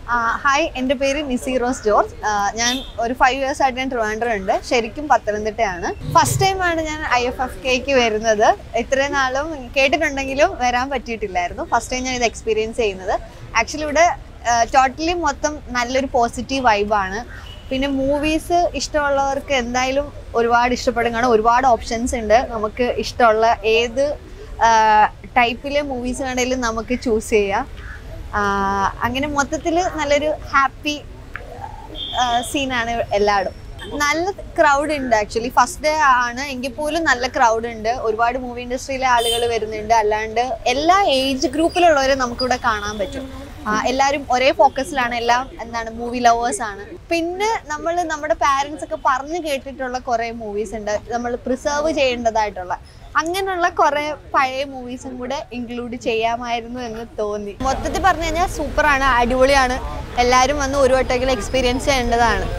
hi എൻ്റെ പേര് നിസി rose George ആ, ഞാൻ ഒരു ഫൈവ് ഇയേഴ്സ് ആയിട്ട് ഞാൻ ട്രിവാൻഡ്രം ഉണ്ട് ശരിക്കും പത്തനംതിട്ടയാണ് ഫസ്റ്റ് ടൈമാണ് ഞാൻ ഐ എഫ് എഫ് കെക്ക് വരുന്നത് ഇത്രയും നാളും കേട്ടിട്ടുണ്ടെങ്കിലും വരാൻ പറ്റിയിട്ടില്ലായിരുന്നു ഫസ്റ്റ് ടൈം ഞാൻ ഇത് എക്സ്പീരിയൻസ് ചെയ്യുന്നത് ആക്ച്വലി ഇവിടെ ടോട്ടലി മൊത്തം നല്ലൊരു പോസിറ്റീവ് വൈബാണ് പിന്നെ മൂവീസ് ഇഷ്ടമുള്ളവർക്ക് എന്തായാലും ഒരുപാട് ഇഷ്ടപ്പെടും കാരണം ഒരുപാട് ഓപ്ഷൻസ് ഉണ്ട് നമുക്ക് ഇഷ്ടമുള്ള ഏത് ടൈപ്പിലെ മൂവീസ് വേണമെങ്കിലും നമുക്ക് ചൂസ് ചെയ്യാം ആ, അങ്ങനെ മൊത്തത്തിൽ നല്ലൊരു ഹാപ്പി സീനാണ് എല്ലായിടും നല്ല ക്രൗഡ് ഉണ്ട് ആക്ച്വലി ഫസ്റ്റ് ഡേ ആണ് എങ്കിൽ പോലും നല്ല ക്രൗഡ് ഉണ്ട് ഒരുപാട് മൂവി ഇൻഡസ്ട്രിയിലെ ആളുകൾ വരുന്നുണ്ട് അല്ലാണ്ട് എല്ലാ ഏജ് ഗ്രൂപ്പിലുള്ളവരെ നമുക്കിവിടെ കാണാൻ പറ്റും ആ, എല്ലാവരും ഒരേ ഫോക്കസിലാണ് എല്ലാം എന്താണ് മൂവി ലവേഴ്സ് ആണ് പിന്നെ നമ്മൾ നമ്മുടെ പാരൻസ് ഒക്കെ പറഞ്ഞു കേട്ടിട്ടുള്ള കുറേ മൂവീസ് ഉണ്ട് നമ്മൾ പ്രിസർവ് ചെയ്യേണ്ടതായിട്ടുള്ള അങ്ങനെയുള്ള കുറെ പഴയ മൂവീസും കൂടെ ഇൻക്ലൂഡ് ചെയ്യാമായിരുന്നു എന്ന് തോന്നി മൊത്തത്തിൽ പറഞ്ഞു കഴിഞ്ഞാൽ സൂപ്പറാണ് അടിപൊളിയാണ് എല്ലാവരും വന്ന് ഒരു വട്ടെങ്കിലും എക്സ്പീരിയൻസ് ചെയ്യേണ്ടതാണ്